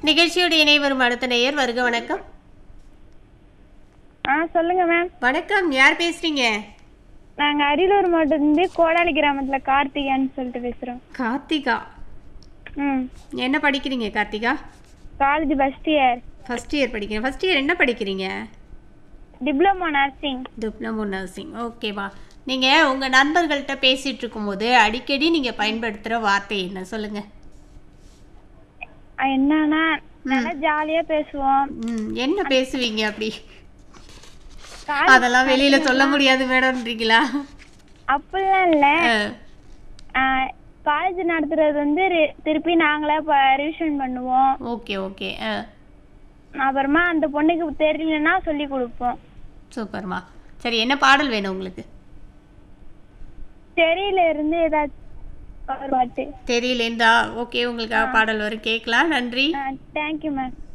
நிகழ்ச்சியோடு இணை வரும் அடுத்த நேயர் வருக வணக்கம் ஆ சொல்லுங்க மேம் வணக்கம் யார் பேசுறீங்க நாங்க அரியலூர் மாவட்டத்துலேருந்து கோடாலி கிராமத்துல கார்த்திகான்னு சொல்லிட்டு பேசுறோம் கார்த்திகா ம் என்ன படிக்கிறீங்க Karthika college first year first year படிக்கிறீங்க ஃபர்ஸ்ட் இயர் என்ன படிக்கிறீங்க டிப்ளமோ நர்சிங் டிப்ளமோ நர்சிங் ஓகேவா நீங்கள் உங்கள் நண்பர்கள்ட்ட பேசிகிட்டு இருக்கும்போது அடிக்கடி நீங்கள் பயன்படுத்துகிற வார்த்தை என்ன சொல்லுங்கள் என்னன்னா நல்லா ஜாலியா பேசுவோம் ம் என்ன பேசுவீங்க அப்படி காலேஜ் அதெல்லாம் வெளியில் சொல்ல முடியாது மேடம்ன்றீங்களா அப்படிலாம் இல்ல ஆ காலேஜ் நடத்துறது வந்து ரி- திருப்பி நாங்களே ரிவிஷன் பண்ணுவோம் ஓகே ஓகே ஆ அப்புறமா அந்த பொண்ணுக்கு தெரியலன்னா சொல்லி கொடுப்போம் சூப்பர்மா சரி என்ன பாடல் வேணும் உங்களுக்கு தெரியல இருந்து ஏதாச்சும் ஒரு பாட்டு தெரியலேந்தா ஓகே உங்களுக்காக பாடல் வரும் கேட்கலாம் நன்றி தேங்க்யூ மேம்